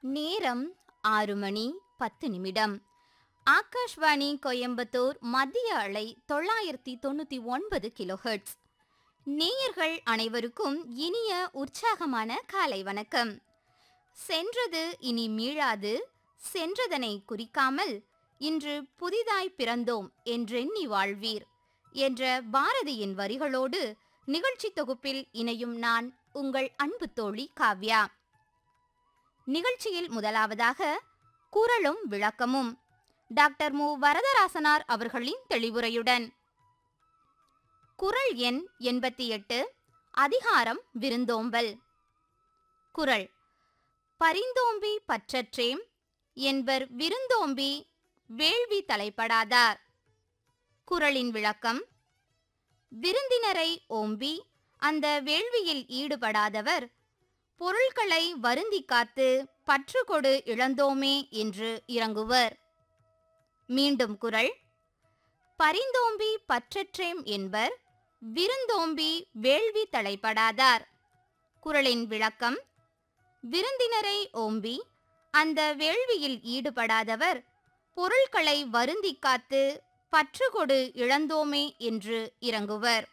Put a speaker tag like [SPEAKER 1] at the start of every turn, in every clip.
[SPEAKER 1] நேரம் ஆறு மணி பத்து நிமிடம் ஆகாஷ்வாணி கோயம்புத்தூர் மத்திய அலை தொள்ளாயிரத்தி தொண்ணூத்தி ஒன்பது கிலோஹெர்ட்ஸ் நேயர்கள் அனைவருக்கும் இனிய உற்சாகமான காலை வணக்கம் சென்றது இனி மீளாது சென்றதனை குறிக்காமல் இன்று புதிதாய் பிறந்தோம் என்றெண்ணி வாழ்வீர் என்ற பாரதியின் வரிகளோடு நிகழ்ச்சி தொகுப்பில் இணையும் நான் உங்கள் அன்பு தோழி காவ்யா நிகழ்ச்சியில் முதலாவதாக குரலும் விளக்கமும் டாக்டர் மு வரதராசனார் அவர்களின் தெளிவுரையுடன் குரல் எண் எண்பத்தி எட்டு அதிகாரம் விருந்தோம்பல் குரல் பரிந்தோம்பி பற்றற்றேம் என்பர் விருந்தோம்பி வேள்வி தலைப்படாதார் குரலின் விளக்கம் விருந்தினரை ஓம்பி அந்த வேள்வியில் ஈடுபடாதவர் பொருட்களை வருந்தி காத்து பற்றுக்கொடு இழந்தோமே என்று இறங்குவர் மீண்டும் குரல் பரிந்தோம்பி பற்றற்றேம் என்பர் விருந்தோம்பி வேள்வி தலைப்படாதார் குரலின் விளக்கம் விருந்தினரை ஓம்பி அந்த வேள்வியில் ஈடுபடாதவர் பொருட்களை வருந்தி காத்து பற்றுக்கொடு இழந்தோமே என்று இறங்குவர்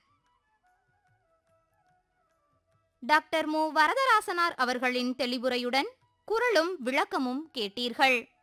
[SPEAKER 1] டாக்டர் மு வரதராசனார் அவர்களின் தெளிவுரையுடன் குரலும் விளக்கமும் கேட்டீர்கள்